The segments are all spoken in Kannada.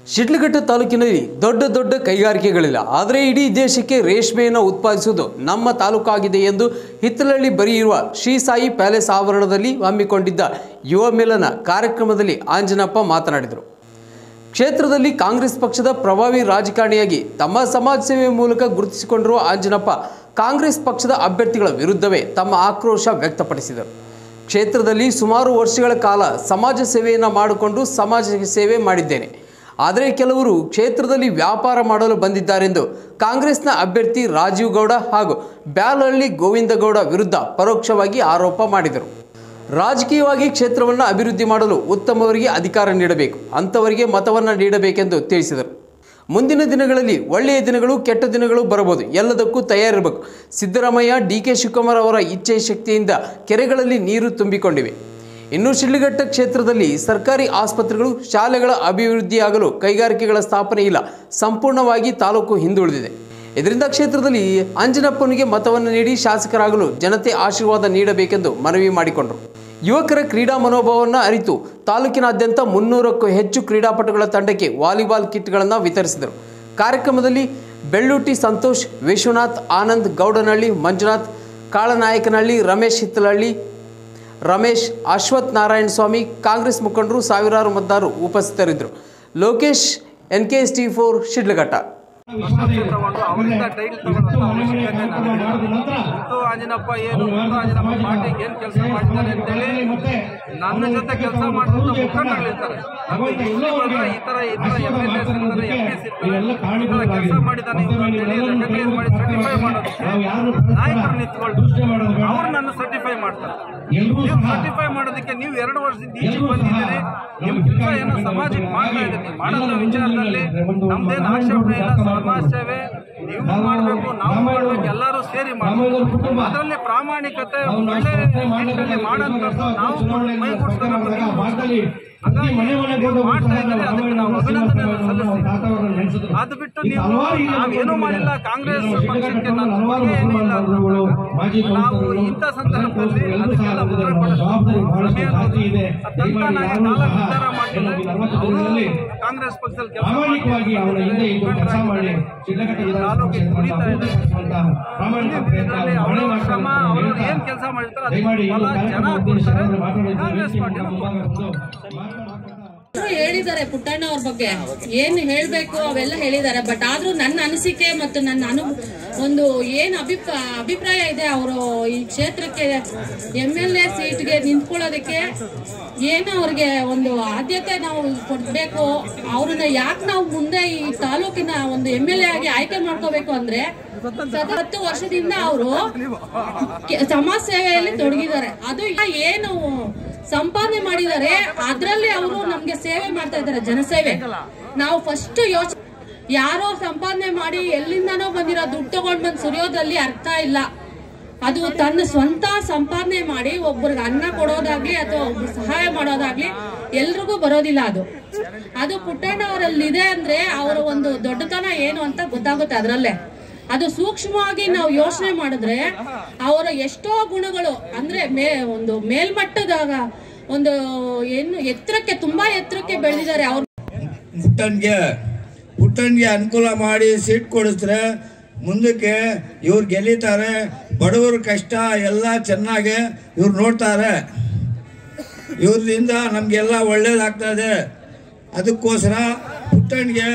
ಶಿಡ್ಲಘಟ್ಟ ತಾಲೂಕಿನಲ್ಲಿ ದೊಡ್ಡ ದೊಡ್ಡ ಕೈಗಾರಿಕೆಗಳಿಲ್ಲ ಆದರೆ ಇಡೀ ದೇಶಕ್ಕೆ ರೇಷ್ಮೆಯನ್ನು ಉತ್ಪಾದಿಸುವುದು ನಮ್ಮ ತಾಲೂಕಾಗಿದೆ ಎಂದು ಹಿತ್ತಲಹಳ್ಳಿ ಬರೆಯಿರುವ ಶ್ರೀ ಸಾಯಿ ಪ್ಯಾಲೇಸ್ ಆವರಣದಲ್ಲಿ ಹಮ್ಮಿಕೊಂಡಿದ್ದ ಯುವ ಮೇಳನ ಕಾರ್ಯಕ್ರಮದಲ್ಲಿ ಆಂಜನಪ್ಪ ಮಾತನಾಡಿದರು ಕ್ಷೇತ್ರದಲ್ಲಿ ಕಾಂಗ್ರೆಸ್ ಪಕ್ಷದ ಪ್ರಭಾವಿ ರಾಜಕಾರಣಿಯಾಗಿ ತಮ್ಮ ಸಮಾಜ ಸೇವೆ ಮೂಲಕ ಗುರುತಿಸಿಕೊಂಡಿರುವ ಆಂಜನಪ್ಪ ಕಾಂಗ್ರೆಸ್ ಪಕ್ಷದ ಅಭ್ಯರ್ಥಿಗಳ ವಿರುದ್ಧವೇ ತಮ್ಮ ಆಕ್ರೋಶ ವ್ಯಕ್ತಪಡಿಸಿದರು ಕ್ಷೇತ್ರದಲ್ಲಿ ಸುಮಾರು ವರ್ಷಗಳ ಕಾಲ ಸಮಾಜ ಸೇವೆಯನ್ನು ಮಾಡಿಕೊಂಡು ಸಮಾಜ ಸೇವೆ ಮಾಡಿದ್ದೇನೆ ಆದರೆ ಕೆಲವರು ಕ್ಷೇತ್ರದಲ್ಲಿ ವ್ಯಾಪಾರ ಮಾಡಲು ಬಂದಿದ್ದಾರೆಂದು ಕಾಂಗ್ರೆಸ್ನ ಅಭ್ಯರ್ಥಿ ರಾಜೀವ್ ಗೌಡ ಹಾಗೂ ಬ್ಯಾಲಹಳ್ಳಿ ಗೋವಿಂದಗೌಡ ವಿರುದ್ಧ ಪರೋಕ್ಷವಾಗಿ ಆರೋಪ ಮಾಡಿದರು ರಾಜಕೀಯವಾಗಿ ಕ್ಷೇತ್ರವನ್ನು ಅಭಿವೃದ್ಧಿ ಮಾಡಲು ಉತ್ತಮವರಿಗೆ ಅಧಿಕಾರ ನೀಡಬೇಕು ಅಂಥವರಿಗೆ ಮತವನ್ನು ನೀಡಬೇಕೆಂದು ತಿಳಿಸಿದರು ಮುಂದಿನ ದಿನಗಳಲ್ಲಿ ಒಳ್ಳೆಯ ದಿನಗಳು ಕೆಟ್ಟ ದಿನಗಳು ಬರಬಹುದು ಎಲ್ಲದಕ್ಕೂ ತಯಾರಿರಬೇಕು ಸಿದ್ದರಾಮಯ್ಯ ಡಿ ಕೆ ಶಿವಕುಮಾರ್ ಅವರ ಇಚ್ಛೆ ಶಕ್ತಿಯಿಂದ ಕೆರೆಗಳಲ್ಲಿ ನೀರು ತುಂಬಿಕೊಂಡಿವೆ ಇನ್ನು ಶಿಡ್ಲಘಟ್ಟ ಕ್ಷೇತ್ರದಲ್ಲಿ ಸರ್ಕಾರಿ ಆಸ್ಪತ್ರೆಗಳು ಶಾಲೆಗಳ ಅಭಿವೃದ್ಧಿಯಾಗಲು ಕೈಗಾರಿಕೆಗಳ ಸ್ಥಾಪನೆ ಇಲ್ಲ ಸಂಪೂರ್ಣವಾಗಿ ತಾಲೂಕು ಹಿಂದುಳಿದಿದೆ ಇದರಿಂದ ಕ್ಷೇತ್ರದಲ್ಲಿ ಅಂಜನಪ್ಪನಿಗೆ ಮತವನ್ನು ನೀಡಿ ಶಾಸಕರಾಗಲು ಜನತೆ ಆಶೀರ್ವಾದ ನೀಡಬೇಕೆಂದು ಮನವಿ ಮಾಡಿಕೊಂಡರು ಯುವಕರ ಕ್ರೀಡಾ ಮನೋಭಾವವನ್ನು ಅರಿತು ತಾಲೂಕಿನಾದ್ಯಂತ ಮುನ್ನೂರಕ್ಕೂ ಹೆಚ್ಚು ಕ್ರೀಡಾಪಟುಗಳ ತಂಡಕ್ಕೆ ವಾಲಿಬಾಲ್ ಕಿಟ್ಗಳನ್ನು ವಿತರಿಸಿದರು ಕಾರ್ಯಕ್ರಮದಲ್ಲಿ ಬೆಳ್ಳೂಟಿ ಸಂತೋಷ್ ವಿಶ್ವನಾಥ್ ಆನಂದ್ ಗೌಡನಹಳ್ಳಿ ಮಂಜುನಾಥ್ ಕಾಳನಾಯಕನಹಳ್ಳಿ ರಮೇಶ್ ಹಿತ್ತಲಹಳ್ಳಿ ರಮೇಶ್ ಅಶ್ವಥ್ ನಾರಾಯಣ ಸ್ವಾಮಿ ಕಾಂಗ್ರೆಸ್ ಮುಖಂಡರು ಸಾವಿರಾರು ಮತದಾರರು ಉಪಸ್ಥಿತರಿದ್ದರು Lokesh N K S T four Shidlaghatta ತಗೊಂಡು ಅವರಿಂದ ಟೈಟಲ್ ತಗೊಳ್ಳೋದು ಅವಶ್ಯಕತೆ ನನಗಿಲ್ಲ ಮುತ್ತು ಆಂಜನಪ್ಪ ಏನು ಮುತ್ತು ಆಂಜನಪ್ಪ ಪಾರ್ಟಿಗೆ ಏನು ಕೆಲಸ ಮಾಡಿದ್ದಾರೆ ಅಂತೇಳಿ ನನ್ನ ಜೊತೆ ಕೆಲಸ ಮಾಡಿದಂತ ಮುಖಂಡಗಳಿರ್ತಾರೆ ಅದು ಇಲ್ಲಿ ಬಂದ್ರೆ ಈ ತರ ಈ ತರ ಎಂ ಎಲ್ ಎಸ್ ಇರ್ತಾರೆ ಎಂ ಪಿಸ್ ಇರ್ತಾರೆ ಈ ತರ ಕೆಲಸ ಮಾಡಿದ್ದಾನೆ ಇವ್ರು ಅಂತೇಳಿ ರೆಕಗ್ನೈಸ್ ಮಾಡಿ ಸರ್ಟಿಫೈ ಮಾಡೋದಕ್ಕೆ ನಾಯಕರು ನಿಂತ್ಕೊಂಡು ಅವ್ರು ನನ್ನ ಸರ್ಟಿಫೈ ಮಾಡ್ತಾರೆ ನೀವು ಸರ್ಟಿಫೈ ಮಾಡೋದಕ್ಕೆ ನೀವು ಎರಡು ವರ್ಷದಿಂದ ಈಚೆಗೆ ಬಂದಿದ್ದೀರಿ ನಿಮ್ ಕೆಲಸ ಏನೋ ಸಮಾಜಕ್ಕೆ ಮಾಡ್ತಾ ಇದ್ದೀರಿ ನೀವು ಮಾಡೋದ್ರ ವಿಚಾರದಲ್ಲಿ ನಮ್ದೇನು ಆಕ್ಷೇಪಣೆ ಇಲ್ಲ ಸಮಾಜ ಸೇವೆ ನೀವು ಮಾಡಬೇಕು ನಾವು ಮಾಡ್ಬೇಕು ಎಲ್ಲರೂ ಸೇರಿ ಮಾಡಬೇಕು ಅದರಲ್ಲಿ ಪ್ರಾಮಾಣಿಕತೆ ಒಳ್ಳೆ ನಿಟ್ಟಿನಲ್ಲಿ ಮಾಡೋಂಥದ್ದು ನಾವು ಮೈ ಕೊಡ್ತಕ್ಕಂಥದ್ದು ಹಾಗಾಗಿ ನೀವು ಮಾಡ್ತಾ ಇದ್ದೀರಿ ಅದಕ್ಕೆ ನಾವು ಅಭಿನಂದನೆ ಸಲ್ಲಿಸ್ತೀವಿ ಅದು ಬಿಟ್ಟು ನೀವು ನಾವೇನೂ ಮಾಡಿಲ್ಲ ಕಾಂಗ್ರೆಸ್ ಪಕ್ಷಕ್ಕೆ ನನ್ನ ಬಗ್ಗೆ ಏನಿಲ್ಲ ಅಂತ ನಾವು ಇಂಥ ಸಂದರ್ಭದಲ್ಲಿ ಅದಕ್ಕೆಲ್ಲ ಉತ್ತರ ಕೊಡೋದು ತಂತಾನಾಗಿ ನಾಲ್ಕು ಉದ್ಧಾರ ಮಾಡ್ತಾರೆ ಅವರು ಕಾಂಗ್ರೆಸ್ ಪಕ್ಷದಲ್ಲಿ ಕೆಲಸ ಪ್ರಾಮಾಣಿಕವಾಗಿ ಅವರ ಹಿಂದೆ ಇದ್ದು ಕೆಲಸ ಮಾಡಿ ಶಿಡ್ಲಘಟ್ಟ ತಾಲೂಕಿಗೆ ದುಡಿತಾ ಇದೆ ಪ್ರಾಮಾಣಿಕತೆಯಿಂದ ಅವರ ಮನೆ ಶ್ರಮ ಮಾಡ್ತಾರೆ ಅವರು ಅಂತ ಏನ್ ಕೆಲಸ ಮಾಡಿರ್ತಾರೆ ದಯಮಾಡಿ ಈ ಅದಕ್ಕೆ ಫಲ ಜನ ಕಾರ್ಯಕ್ರಮ ಉದ್ದೇಶ ಕೊಡ್ತಾರೆ ಮಾತಾಡೋದು ಕಾಂಗ್ರೆಸ್ ಪಾರ್ಟಿ ಅವ್ರು ಹೇಳಿದ್ದಾರೆ ಪುಟ್ಟಣ್ಣ ಅವ್ರ ಬಗ್ಗೆ ಏನ್ ಹೇಳ್ಬೇಕು ಅವೆಲ್ಲ ಹೇಳಿದ್ದಾರೆ ಬಟ್ ಆದ್ರೂ ನನ್ನ ಅನಿಸಿಕೆ ಮತ್ತು ನನ್ನ ಅನು ಒಂದು ಏನ್ ಅಭಿಪ್ರ ಅಭಿಪ್ರಾಯ ಇದೆ ಅವರು ಈ ಕ್ಷೇತ್ರಕ್ಕೆ ಎಂ ಎಲ್ ಎ ಸೀಟ್ಗೆ ನಿಂತ್ಕೊಳ್ಳೋದಕ್ಕೆ ಏನು ಅವ್ರಿಗೆ ಒಂದು ಆದ್ಯತೆ ನಾವು ಕೊಡ್ಬೇಕು ಅವ್ರನ್ನ ಯಾಕೆ ನಾವು ಮುಂದೆ ಈ ತಾಲೂಕಿನ ಒಂದು ಎಂ ಎಲ್ ಎ ಆಗಿ ಆಯ್ಕೆ ಮಾಡ್ಕೋಬೇಕು ಅಂದ್ರೆ ಸತತ ಹತ್ತು ವರ್ಷದಿಂದ ಅವರು ಸಮಾಜ ಸೇವೆಯಲ್ಲಿ ತೊಡಗಿದ್ದಾರೆ ಅದು ಈಗ ಏನು ಸಂಪಾದನೆ ಮಾಡಿದ್ದಾರೆ ಅದ್ರಲ್ಲಿ ಅವರು ನಮ್ಗೆ ಸೇವೆ ಮಾಡ್ತಾ ಇದ್ದಾರೆ ಜನಸೇವೆ ನಾವು ಫಸ್ಟ್ ಯೋಚನೆ ಯಾರೋ ಸಂಪಾದನೆ ಮಾಡಿ ಎಲ್ಲಿಂದನೋ ಬಂದಿರೋ ದುಡ್ಡು ತಗೊಂಡ್ ಬಂದು ಸುರಿಯೋದ್ರಲ್ಲಿ ಅರ್ಥ ಇಲ್ಲ ಅದು ತನ್ನ ಸ್ವಂತ ಸಂಪಾದನೆ ಮಾಡಿ ಒಬ್ಬರಿಗೆ ಅನ್ನ ಕೊಡೋದಾಗ್ಲಿ ಅಥವಾ ಒಬ್ರು ಸಹಾಯ ಮಾಡೋದಾಗ್ಲಿ ಎಲ್ರಿಗೂ ಬರೋದಿಲ್ಲ ಅದು ಅದು ಪುಟ್ಟಣ್ಣ ಅವರಲ್ಲಿ ಇದೆ ಅಂದ್ರೆ ಅವರ ಒಂದು ದೊಡ್ಡತನ ಏನು ಅಂತ ಗೊತ್ತಾಗುತ್ತೆ ಅದರಲ್ಲೇ ಅದು ಸೂಕ್ಷ್ಮವಾಗಿ ನಾವು ಯೋಚನೆ ಮಾಡಿದ್ರೆ ಅವರ ಎಷ್ಟೋ ಗುಣಗಳು ಅಂದ್ರೆ ಮೇ ಒಂದು ಮೇಲ್ಮಟ್ಟದಾಗ ಒಂದು ಏನು ಎತ್ತರಕ್ಕೆ ತುಂಬಾ ಎತ್ತರಕ್ಕೆ ಬೆಳೆದಿದ್ದಾರೆ ಅವ್ರು ಪುಟ್ಟನ್ಗೆ ಪುಟ್ಟನ್ಗೆ ಅನುಕೂಲ ಮಾಡಿ ಸೀಟ್ ಕೊಡಿಸಿದ್ರೆ ಮುಂದಕ್ಕೆ ಇವ್ರು ಗೆಲ್ಲಿತಾರೆ ಬಡವರ ಕಷ್ಟ ಎಲ್ಲ ಚೆನ್ನಾಗಿ ಇವ್ರು ನೋಡ್ತಾರೆ ಇವ್ರಿಂದ ನಮಗೆಲ್ಲ ಒಳ್ಳೇದಾಗ್ತದೆ ಅದಕ್ಕೋಸ್ಕರ ಪುಟ್ಟನ್ಗೆ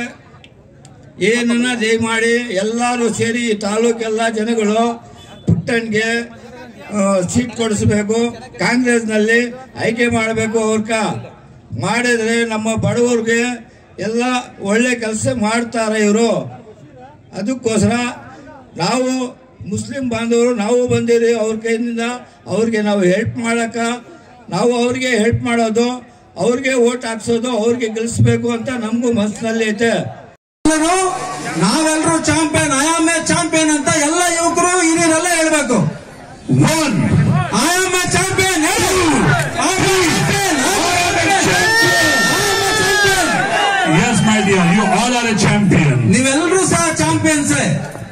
ಏನನ್ನ ದಯಮಾಡಿ ಎಲ್ಲರೂ ಸೇರಿ ಈ ತಾಲೂಕೆಲ್ಲ ಜನಗಳು ಪುಟ್ಟನ್ಗೆ ಆ, ಸೀಟ್ ಕೊಡಿಸ್ಬೇಕು ಕಾಂಗ್ರೆಸ್ನಲ್ಲಿ ಆಯ್ಕೆ ಮಾಡಬೇಕು ಅವ್ರಕ ಮಾಡಿದ್ರೆ ನಮ್ಮ ಬಡವರಿಗೆ ಎಲ್ಲ ಒಳ್ಳೆ ಕೆಲಸ ಮಾಡ್ತಾರೆ ಇವರು ಅದಕ್ಕೋಸ್ಕರ ನಾವು ಮುಸ್ಲಿಂ ಬಾಂಧವರು ನಾವು ಬಂದಿರಿ ಅವ್ರ ಕೈಯಿಂದ ಅವ್ರಿಗೆ ನಾವು ಹೆಲ್ಪ್ ಮಾಡಕ್ಕ ನಾವು ಅವ್ರಿಗೆ ಹೆಲ್ಪ್ ಮಾಡೋದು ಅವ್ರಿಗೆ ಓಟ್ ಹಾಕ್ಸೋದು ಅವ್ರಿಗೆ ಗೆಲ್ಲಿಸ್ಬೇಕು ಅಂತ ನಮಗೂ ಮನಸ್ಸಿನಲ್ಲಿ ಐತೆ ಎಲ್ಲರೂ ನಾವೆಲ್ಲರೂ champion I am a champion ಅಂತ ಎಲ್ಲ ಯುವಕರು ಹಿರಿಯರೆಲ್ಲ ಹೇಳ್ಬೇಕು One, I am a champion yes, my dear, you all are a champion. ನೀವೆಲ್ಲರೂ ಸಹ ಚಾಂಪಿಯನ್ಸ್